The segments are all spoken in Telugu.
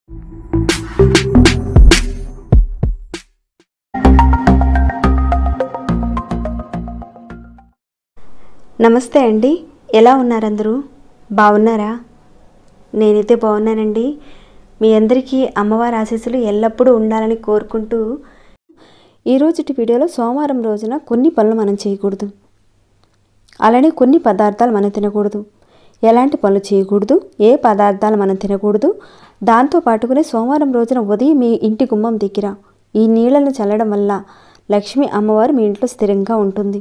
నమస్తే అండి ఎలా ఉన్నారు అందరూ బాగున్నారా నేనైతే బాగున్నానండి మీ అందరికీ అమ్మవారి ఆశీస్సులు ఎల్లప్పుడూ ఉండాలని కోరుకుంటూ ఈరోజుటి వీడియోలో సోమవారం రోజున కొన్ని పనులు మనం చేయకూడదు అలానే కొన్ని పదార్థాలు మనం తినకూడదు ఎలాంటి పనులు చేయకూడదు ఏ పదార్థాలు మనం తినకూడదు దాంతో పాటుకునే సోమవారం రోజున ఉదయం మీ ఇంటి గుమ్మం దగ్గర ఈ నీళ్లను చల్లడం వల్ల లక్ష్మీ అమ్మవారు మీ ఇంట్లో స్థిరంగా ఉంటుంది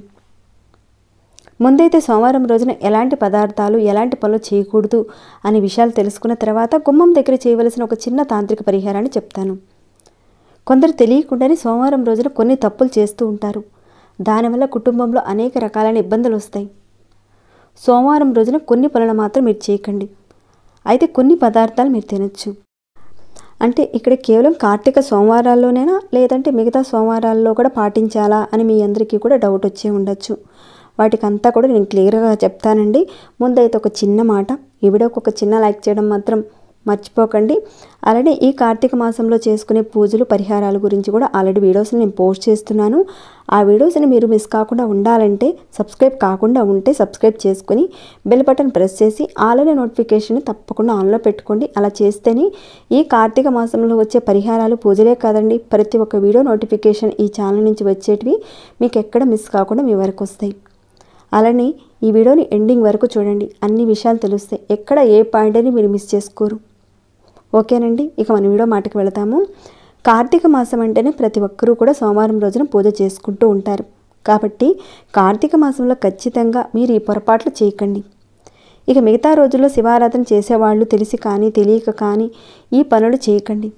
ముందైతే సోమవారం రోజున ఎలాంటి పదార్థాలు ఎలాంటి పనులు చేయకూడదు అనే విషయాలు తెలుసుకున్న తర్వాత గుమ్మం దగ్గర చేయవలసిన ఒక చిన్న తాంత్రిక పరిహారాన్ని చెప్తాను కొందరు తెలియకుండానే సోమవారం రోజున కొన్ని తప్పులు చేస్తూ ఉంటారు దానివల్ల కుటుంబంలో అనేక రకాలైన ఇబ్బందులు వస్తాయి సోమవారం రోజున కొన్ని పనులు మాత్రం మీరు చేయకండి అయితే కొన్ని పదార్థాలు మీరు తినచ్చు అంటే ఇక్కడ కేవలం కార్తీక సోమవారాల్లోనేనా లేదంటే మిగతా సోమవారాల్లో కూడా పాటించాలా అని మీ అందరికీ కూడా డౌట్ వచ్చే ఉండొచ్చు వాటికంతా కూడా నేను క్లియర్గా చెప్తానండి ముందైతే ఒక చిన్న మాట ఈ వీడియోకి ఒక చిన్న లైక్ చేయడం మాత్రం మర్చిపోకండి అలానే ఈ కార్తీక మాసంలో చేసుకునే పూజలు పరిహారాల గురించి కూడా ఆల్రెడీ వీడియోస్ని నేను పోస్ట్ చేస్తున్నాను ఆ వీడియోస్ని మీరు మిస్ కాకుండా ఉండాలంటే సబ్స్క్రైబ్ కాకుండా ఉంటే సబ్స్క్రైబ్ చేసుకుని బెల్ బటన్ ప్రెస్ చేసి ఆల్రెడీ నోటిఫికేషన్ తప్పకుండా ఆన్లో పెట్టుకోండి అలా చేస్తేనే ఈ కార్తీక మాసంలో వచ్చే పరిహారాలు పూజలే కాదండి ప్రతి ఒక్క వీడియో నోటిఫికేషన్ ఈ ఛానల్ నుంచి వచ్చేటివి మీకు ఎక్కడ మిస్ కాకుండా మీ వరకు వస్తాయి అలానే ఈ వీడియోని ఎండింగ్ వరకు చూడండి అన్ని విషయాలు తెలుస్తాయి ఎక్కడ ఏ పాయింట్ అని మీరు మిస్ చేసుకోరు ఓకేనండి ఇక మన వీడియో మాటకి వెళతాము కార్తీక మాసం అంటేనే ప్రతి ఒక్కరూ కూడా సోమవారం రోజున పూజ చేసుకుంటూ ఉంటారు కాబట్టి కార్తీక మాసంలో ఖచ్చితంగా మీరు ఈ పొరపాట్లు చేయకండి ఇక మిగతా రోజుల్లో శివారాధన చేసేవాళ్ళు తెలిసి కానీ తెలియక కానీ ఈ పనులు చేయకండి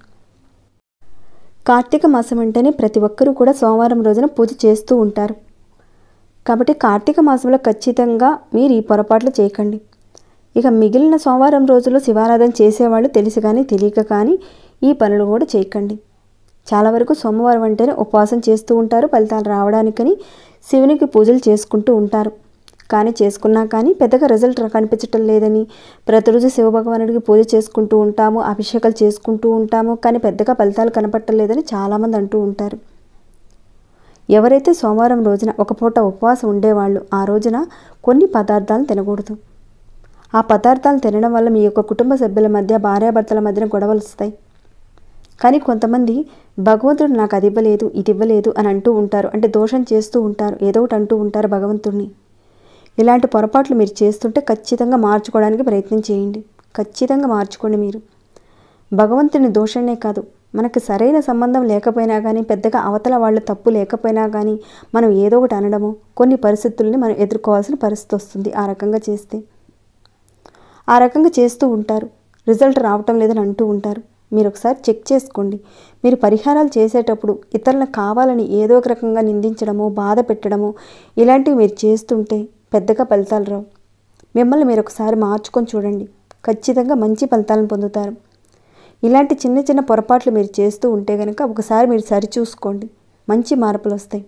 కార్తీక మాసం అంటేనే ప్రతి ఒక్కరూ కూడా సోమవారం రోజున పూజ చేస్తూ ఉంటారు కాబట్టి కార్తీక మాసంలో ఖచ్చితంగా మీరు ఈ పొరపాట్లు చేయకండి ఇక మిగిలిన సోమవారం రోజుల్లో శివారాధన చేసేవాళ్ళు తెలిసి కానీ తెలియక కానీ ఈ పనులు కూడా చేయకండి చాలా వరకు సోమవారం అంటేనే ఉపవాసం చేస్తూ ఉంటారు ఫలితాలు రావడానికని శివునికి పూజలు చేసుకుంటూ ఉంటారు కానీ చేసుకున్నా కానీ పెద్దగా రిజల్ట్ కనిపించటం లేదని ప్రతిరోజు శివభగవానుడికి పూజ చేసుకుంటూ ఉంటాము అభిషేకాలు చేసుకుంటూ ఉంటాము కానీ పెద్దగా ఫలితాలు కనపడటం లేదని చాలామంది అంటూ ఉంటారు ఎవరైతే సోమవారం రోజున ఒక పూట ఉపవాసం ఉండేవాళ్ళు ఆ రోజున కొన్ని పదార్థాలు తినకూడదు ఆ పదార్థాలు తినడం వల్ల మీ యొక్క కుటుంబ సభ్యుల మధ్య భార్యాభర్తల మధ్యన గొడవలు వస్తాయి కానీ కొంతమంది భగవంతుడు నాకు అది ఇవ్వలేదు ఇది ఇవ్వలేదు అని అంటూ ఉంటారు అంటే దోషం చేస్తూ ఉంటారు ఏదో ఒకటి అంటూ ఉంటారు భగవంతుడిని ఇలాంటి పొరపాట్లు మీరు చేస్తుంటే ఖచ్చితంగా మార్చుకోవడానికి ప్రయత్నం చేయండి ఖచ్చితంగా మార్చుకోండి మీరు భగవంతుని దోషమే కాదు మనకు సరైన సంబంధం లేకపోయినా కానీ పెద్దగా అవతల వాళ్ళ తప్పు లేకపోయినా కానీ మనం ఏదో ఒకటి అనడము కొన్ని పరిస్థితుల్ని మనం ఎదుర్కోవాల్సిన పరిస్థితి వస్తుంది ఆ రకంగా చేస్తే ఆ రకంగా చేస్తూ ఉంటారు రిజల్ట్ రావటం లేదని అంటూ ఉంటారు మీరు ఒకసారి చెక్ చేసుకోండి మీరు పరిహారాలు చేసేటప్పుడు ఇతరులను కావాలని ఏదో ఒక రకంగా నిందించడము బాధ పెట్టడము ఇలాంటివి మీరు చేస్తుంటే పెద్దగా ఫలితాలు రావు మిమ్మల్ని మీరు ఒకసారి మార్చుకొని చూడండి ఖచ్చితంగా మంచి ఫలితాలను పొందుతారు ఇలాంటి చిన్న చిన్న పొరపాట్లు మీరు చేస్తూ ఉంటే కనుక ఒకసారి మీరు సరిచూసుకోండి మంచి మార్పులు వస్తాయి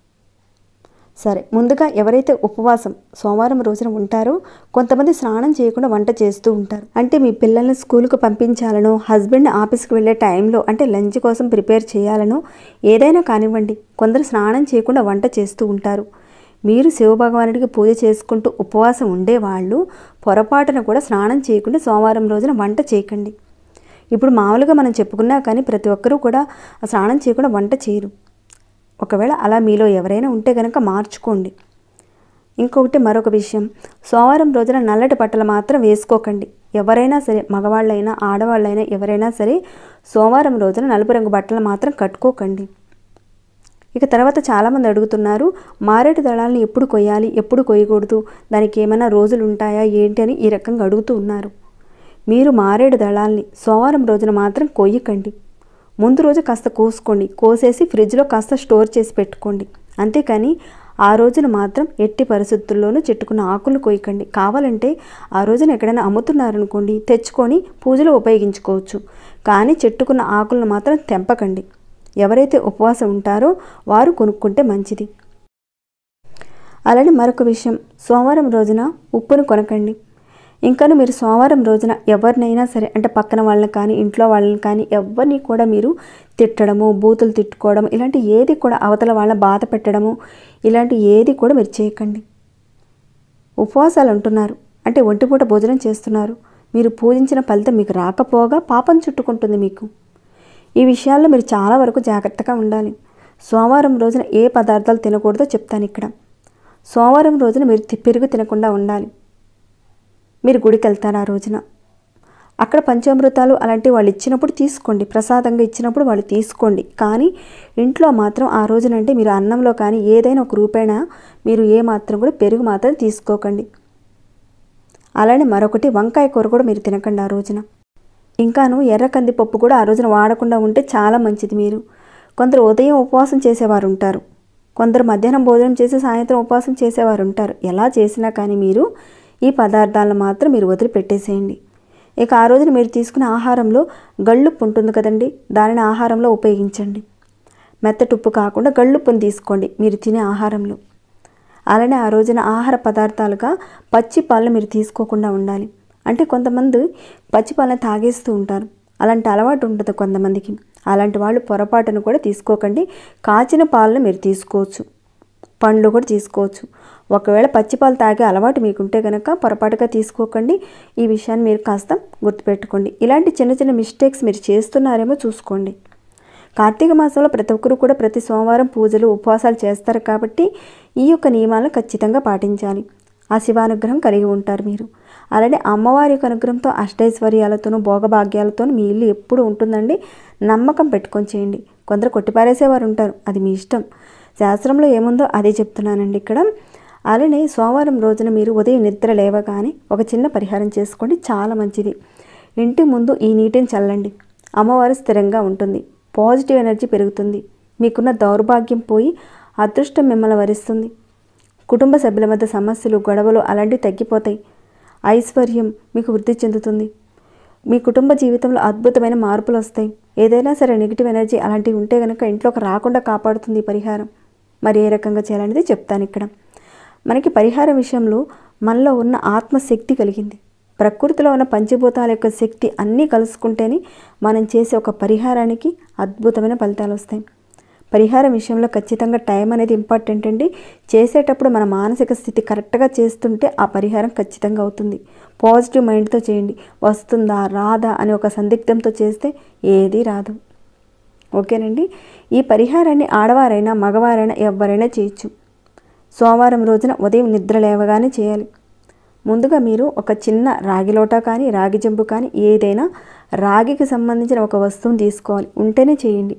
సరే ముందుగా ఎవరైతే ఉపవాసం సోమవారం రోజున ఉంటారో కొంతమంది స్నానం చేయకుండా వంట చేస్తూ ఉంటారు అంటే మీ పిల్లల్ని స్కూల్కి పంపించాలనో హస్బెండ్ ఆఫీస్కి వెళ్ళే టైంలో అంటే లంచ్ కోసం ప్రిపేర్ చేయాలనో ఏదైనా కానివ్వండి కొందరు స్నానం చేయకుండా వంట చేస్తూ ఉంటారు మీరు శివభగవానుడికి పూజ చేసుకుంటూ ఉపవాసం ఉండేవాళ్ళు పొరపాటున కూడా స్నానం చేయకుండా సోమవారం రోజున వంట చేయకండి ఇప్పుడు మామూలుగా మనం చెప్పుకున్నా కానీ ప్రతి ఒక్కరూ కూడా స్నానం చేయకుండా వంట చేయరు ఒకవేళ అలా మీలో ఎవరైనా ఉంటే కనుక మార్చుకోండి ఇంకొకటి మరొక విషయం సోమవారం రోజున నల్లటి బట్టలు మాత్రం వేసుకోకండి ఎవరైనా సరే మగవాళ్ళైనా ఆడవాళ్ళైనా ఎవరైనా సరే సోమవారం రోజున నలుపు రంగు బట్టలు మాత్రం కట్టుకోకండి ఇక తర్వాత చాలామంది అడుగుతున్నారు మారేడు దళాలను ఎప్పుడు కొయ్యాలి ఎప్పుడు కొయ్యకూడదు దానికి ఏమైనా రోజులు ఉంటాయా ఏంటి అని ఈ రకంగా అడుగుతూ ఉన్నారు మీరు మారేడు దళాల్ని సోమవారం రోజున మాత్రం కొయ్యకండి ముందు రోజు కాస్త కోసుకోండి కోసేసి ఫ్రిడ్జ్లో కాస్త స్టోర్ చేసి పెట్టుకోండి అంతేకాని ఆ రోజున మాత్రం ఎట్టి పరిస్థితుల్లోనూ చెట్టుకున్న ఆకులు కొయ్యకండి కావాలంటే ఆ రోజున ఎక్కడైనా అమ్ముతున్నారనుకోండి తెచ్చుకొని పూజలో ఉపయోగించుకోవచ్చు కానీ చెట్టుకున్న ఆకులను మాత్రం తెంపకండి ఎవరైతే ఉపవాసం ఉంటారో వారు కొనుక్కుంటే మంచిది అలానే మరొక విషయం సోమవారం రోజున ఉప్పును కొనకండి ఇంకాను మీరు సోమవారం రోజున ఎవరినైనా సరే అంటే పక్కన వాళ్ళని కానీ ఇంట్లో వాళ్ళని కానీ ఎవరిని కూడా మీరు తిట్టడము బూతులు తిట్టుకోవడం ఇలాంటి ఏది కూడా అవతల వాళ్ళ బాధ పెట్టడము ఇలాంటి ఏది కూడా మీరు చేయకండి ఉపవాసాలు ఉంటున్నారు అంటే ఒంటిపూట భోజనం చేస్తున్నారు మీరు పూజించిన ఫలితం మీకు రాకపోగా పాపం చుట్టుకుంటుంది మీకు ఈ విషయాల్లో మీరు చాలా వరకు జాగ్రత్తగా ఉండాలి సోమవారం రోజున ఏ పదార్థాలు తినకూడదో చెప్తాను ఇక్కడ సోమవారం రోజున మీరు తి- పెరుగు తినకుండా ఉండాలి మీరు గుడికి వెళ్తారు ఆ రోజున అక్కడ పంచామృతాలు అలాంటివి వాళ్ళు ఇచ్చినప్పుడు తీసుకోండి ప్రసాదంగా ఇచ్చినప్పుడు వాళ్ళు తీసుకోండి కానీ ఇంట్లో మాత్రం ఆ రోజునంటే మీరు అన్నంలో కానీ ఏదైనా ఒక రూపేణ మీరు ఏ మాత్రం కూడా పెరుగు మాత్రం తీసుకోకండి అలానే మరొకటి వంకాయ కూర కూడా మీరు తినకండి ఆ రోజున ఇంకాను ఎర్ర కందిపప్పు కూడా ఆ రోజున వాడకుండా ఉంటే చాలా మంచిది మీరు కొందరు ఉదయం ఉపవాసం చేసేవారు ఉంటారు కొందరు మధ్యాహ్నం భోజనం చేసి సాయంత్రం ఉపవాసం చేసేవారు ఉంటారు ఎలా చేసినా కానీ మీరు ఈ పదార్థాలను మాత్రం మీరు వదిలిపెట్టేసేయండి ఇక ఆ రోజున మీరు తీసుకునే ఆహారంలో గళ్ళుప్పు ఉంటుంది కదండి దానిని ఆహారంలో ఉపయోగించండి మెత్తటి ఉప్పు కాకుండా గళ్ళుప్పుని తీసుకోండి మీరు తినే ఆహారంలో అలానే ఆ రోజున ఆహార పదార్థాలుగా పచ్చి పాలను మీరు తీసుకోకుండా ఉండాలి అంటే కొంతమంది పచ్చి పాలను తాగేస్తూ ఉంటారు అలాంటి అలవాటు ఉంటుంది కొంతమందికి అలాంటి వాళ్ళు పొరపాటును కూడా తీసుకోకండి కాచిన పాలను మీరు తీసుకోవచ్చు పండ్లు కూడా తీసుకోవచ్చు ఒకవేళ పచ్చిపాలు తాగే అలవాటు మీకుంటే కనుక పొరపాటుగా తీసుకోకండి ఈ విషయాన్ని మీరు కాస్త గుర్తుపెట్టుకోండి ఇలాంటి చిన్న చిన్న మిస్టేక్స్ మీరు చేస్తున్నారేమో చూసుకోండి కార్తీక మాసంలో ప్రతి ఒక్కరు కూడా ప్రతి సోమవారం పూజలు ఉపవాసాలు చేస్తారు కాబట్టి ఈ యొక్క నియమాలను ఖచ్చితంగా పాటించాలి ఆ శివానుగ్రహం కలిగి ఉంటారు మీరు అలానే అమ్మవారి యొక్క అనుగ్రహంతో అష్టైశ్వర్యాలతోనూ భోగభాగ్యాలతోనూ మీ ఇల్లు ఎప్పుడు ఉంటుందండి నమ్మకం పెట్టుకొని చేయండి కొందరు కొట్టిపారేసేవారు ఉంటారు అది మీ ఇష్టం శాస్త్రంలో ఏముందో అదే చెప్తున్నానండి ఇక్కడ అలానే సోమవారం రోజున మీరు ఉదయం నిద్ర లేవగానే ఒక చిన్న పరిహారం చేసుకోండి చాలా మంచిది ఇంటి ముందు ఈ నీటిని చల్లండి అమ్మవారు స్థిరంగా ఉంటుంది పాజిటివ్ ఎనర్జీ పెరుగుతుంది మీకున్న దౌర్భాగ్యం పోయి అదృష్టం మిమ్మల్ని వరిస్తుంది కుటుంబ సభ్యుల మధ్య సమస్యలు గొడవలు అలాంటివి తగ్గిపోతాయి ఐశ్వర్యం మీకు వృద్ధి చెందుతుంది మీ కుటుంబ జీవితంలో అద్భుతమైన మార్పులు వస్తాయి ఏదైనా సరే నెగిటివ్ ఎనర్జీ అలాంటివి ఉంటే కనుక ఇంట్లోకి రాకుండా కాపాడుతుంది ఈ పరిహారం మరి ఏ రకంగా చేయాలనేది చెప్తాను ఇక్కడ మనకి పరిహారం విషయంలో మనలో ఉన్న ఆత్మశక్తి కలిగింది ప్రకృతిలో ఉన్న పంచభూతాల యొక్క శక్తి అన్నీ కలుసుకుంటేనే మనం చేసే ఒక పరిహారానికి అద్భుతమైన ఫలితాలు వస్తాయి పరిహారం విషయంలో ఖచ్చితంగా టైం అనేది ఇంపార్టెంట్ అండి చేసేటప్పుడు మన మానసిక స్థితి కరెక్ట్గా చేస్తుంటే ఆ పరిహారం ఖచ్చితంగా అవుతుంది పాజిటివ్ మైండ్తో చేయండి వస్తుందా రాదా అని ఒక సందిగ్ధంతో చేస్తే ఏదీ రాదు ఓకేనండి ఈ పరిహారాన్ని ఆడవారైనా మగవారైనా ఎవరైనా చేయొచ్చు సోమవారం రోజున ఉదయం నిద్ర లేవగానే చేయాలి ముందుగా మీరు ఒక చిన్న రాగి లోట కానీ రాగి జంబు కానీ ఏదైనా రాగికి సంబంధించిన ఒక వస్తువుని తీసుకోవాలి ఉంటేనే చేయండి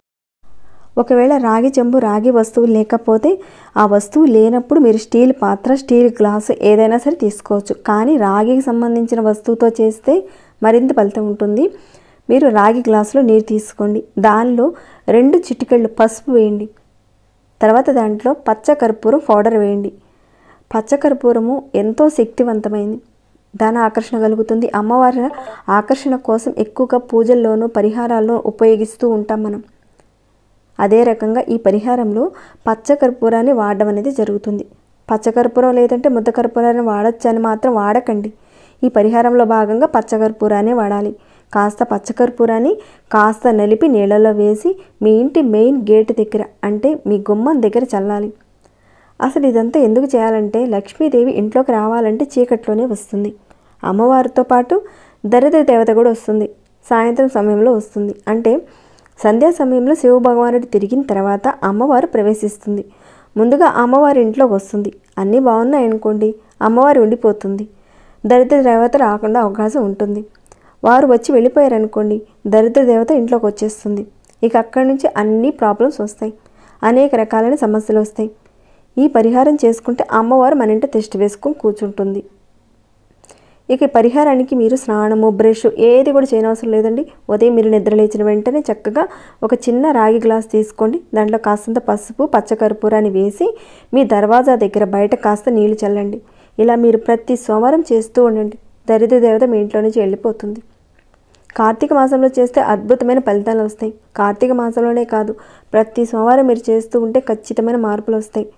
ఒకవేళ రాగి చెంబు రాగి వస్తువు లేకపోతే ఆ వస్తువు లేనప్పుడు మీరు స్టీల్ పాత్ర స్టీల్ గ్లాసు ఏదైనా సరే తీసుకోవచ్చు కానీ రాగికి సంబంధించిన వస్తువుతో చేస్తే మరింత ఫలితం ఉంటుంది మీరు రాగి గ్లాసులో నీరు తీసుకోండి దానిలో రెండు చిటికెళ్ళు పసుపు వేయండి తర్వాత దాంట్లో పచ్చ కర్పూరం పౌడర్ వేయండి పచ్చ కర్పూరము ఎంతో శక్తివంతమైంది దాని ఆకర్షణ కలుగుతుంది అమ్మవారి ఆకర్షణ కోసం ఎక్కువగా పూజల్లోనూ పరిహారాల్లో ఉపయోగిస్తూ ఉంటాం మనం అదే రకంగా ఈ పరిహారంలో పచ్చ కర్పూరాన్ని వాడడం అనేది జరుగుతుంది పచ్చ కర్పూరం లేదంటే ముద్ద కర్పూరాన్ని వాడచ్చు అని మాత్రం వాడకండి ఈ పరిహారంలో భాగంగా పచ్చ కర్పూరాన్ని వాడాలి కాస్త పచ్చ కర్పూరాన్ని కాస్త నలిపి నీళ్ళలో వేసి మీ ఇంటి మెయిన్ గేట్ దగ్గర అంటే మీ గుమ్మం దగ్గర చల్లాలి అసలు ఇదంతా ఎందుకు చేయాలంటే లక్ష్మీదేవి ఇంట్లోకి రావాలంటే చీకట్లోనే వస్తుంది అమ్మవారితో పాటు దరిద్ర దేవత కూడా వస్తుంది సాయంత్రం సమయంలో వస్తుంది అంటే సంధ్యా సమయంలో శివ భగవానుడు తిరిగిన తర్వాత అమ్మవారు ప్రవేశిస్తుంది ముందుగా అమ్మవారి ఇంట్లోకి వస్తుంది అన్నీ బాగున్నాయి అనుకోండి అమ్మవారు ఉండిపోతుంది దరిద్ర దేవత రాకుండా అవకాశం ఉంటుంది వారు వచ్చి వెళ్ళిపోయారనుకోండి దరిద్ర దేవత ఇంట్లోకి వచ్చేస్తుంది ఇక అక్కడి నుంచి అన్ని ప్రాబ్లమ్స్ వస్తాయి అనేక రకాలైన సమస్యలు వస్తాయి ఈ పరిహారం చేసుకుంటే అమ్మవారు మన ఇంట తిష్టి వేసుకొని కూర్చుంటుంది ఇక ఈ పరిహారానికి మీరు స్నానము బ్రష్ ఏది కూడా చేయనవసరం లేదండి ఉదయం మీరు నిద్ర లేచిన వెంటనే చక్కగా ఒక చిన్న రాగి గ్లాస్ తీసుకోండి దాంట్లో కాస్తంత పసుపు పచ్చకర్పూరాన్ని వేసి మీ దర్వాజా దగ్గర బయట కాస్త నీళ్లు చల్లండి ఇలా మీరు ప్రతి సోమవారం చేస్తూ ఉండండి దరిద్ర దేవత మీ ఇంట్లో నుంచి వెళ్ళిపోతుంది కార్తీక మాసంలో చేస్తే అద్భుతమైన ఫలితాలు వస్తాయి కార్తీక మాసంలోనే కాదు ప్రతి సోమవారం మీరు చేస్తూ ఉంటే ఖచ్చితమైన మార్పులు వస్తాయి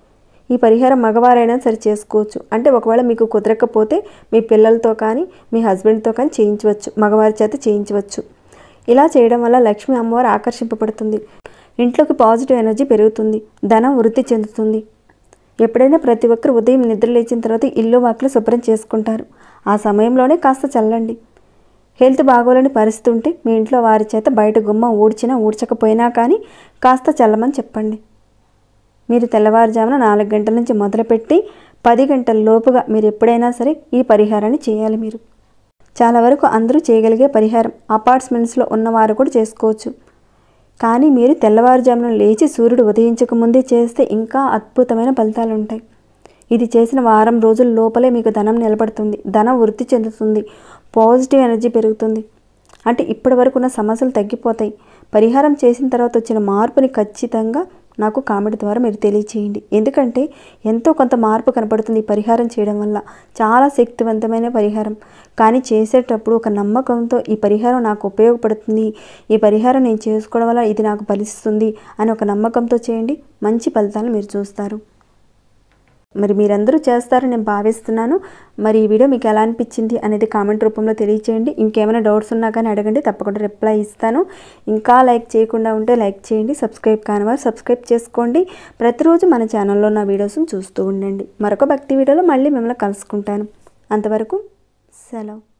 ఈ పరిహారం మగవారైనా సరే చేసుకోవచ్చు అంటే ఒకవేళ మీకు కుదరకపోతే మీ పిల్లలతో కానీ మీ హస్బెండ్తో కానీ చేయించవచ్చు మగవారి చేత చేయించవచ్చు ఇలా చేయడం వల్ల లక్ష్మీ అమ్మవారు ఆకర్షింపబడుతుంది ఇంట్లోకి పాజిటివ్ ఎనర్జీ పెరుగుతుంది ధనం వృద్ధి చెందుతుంది ఎప్పుడైనా ప్రతి ఒక్కరు ఉదయం నిద్ర లేచిన తర్వాత ఇల్లు వాకిలు శుభ్రం చేసుకుంటారు ఆ సమయంలోనే కాస్త చల్లండి హెల్త్ బాగోలేని పరిస్థితి ఉంటే మీ ఇంట్లో వారి చేత బయట గుమ్మ ఊడ్చినా ఊడ్చకపోయినా కానీ కాస్త చల్లమని చెప్పండి మీరు తెల్లవారుజామున నాలుగు గంటల నుంచి మొదలుపెట్టి పది గంటల లోపుగా మీరు ఎప్పుడైనా సరే ఈ పరిహారాన్ని చేయాలి మీరు చాలా వరకు అందరూ చేయగలిగే పరిహారం అపార్ట్మెంట్స్లో ఉన్నవారు కూడా చేసుకోవచ్చు కానీ మీరు తెల్లవారుజామున లేచి సూర్యుడు ఉదయించక ముందే చేస్తే ఇంకా అద్భుతమైన ఫలితాలు ఉంటాయి ఇది చేసిన వారం రోజుల లోపలే మీకు ధనం నిలబడుతుంది ధనం వృద్ధి చెందుతుంది పాజిటివ్ ఎనర్జీ పెరుగుతుంది అంటే ఇప్పటి వరకు ఉన్న సమస్యలు తగ్గిపోతాయి పరిహారం చేసిన తర్వాత వచ్చిన మార్పుని ఖచ్చితంగా నాకు కామెంట్ ద్వారా మీరు తెలియచేయండి ఎందుకంటే ఎంతో కొంత మార్పు కనపడుతుంది ఈ పరిహారం చేయడం వల్ల చాలా శక్తివంతమైన పరిహారం కానీ చేసేటప్పుడు ఒక నమ్మకంతో ఈ పరిహారం నాకు ఉపయోగపడుతుంది ఈ పరిహారం నేను చేసుకోవడం వల్ల ఇది నాకు ఫలిస్తుంది అని ఒక నమ్మకంతో చేయండి మంచి ఫలితాలు మీరు చూస్తారు మరి మీరందరూ చేస్తారని నేను భావిస్తున్నాను మరి ఈ వీడియో మీకు ఎలా అనిపించింది అనేది కామెంట్ రూపంలో తెలియచేయండి ఇంకేమైనా డౌట్స్ ఉన్నా కానీ అడగండి తప్పకుండా రిప్లై ఇస్తాను ఇంకా లైక్ చేయకుండా ఉంటే లైక్ చేయండి సబ్స్క్రైబ్ కాని వారు సబ్స్క్రైబ్ చేసుకోండి ప్రతిరోజు మన ఛానల్లో నా వీడియోస్ని చూస్తూ ఉండండి మరొక భక్తి వీడియోలో మళ్ళీ మిమ్మల్ని కలుసుకుంటాను అంతవరకు సెలవు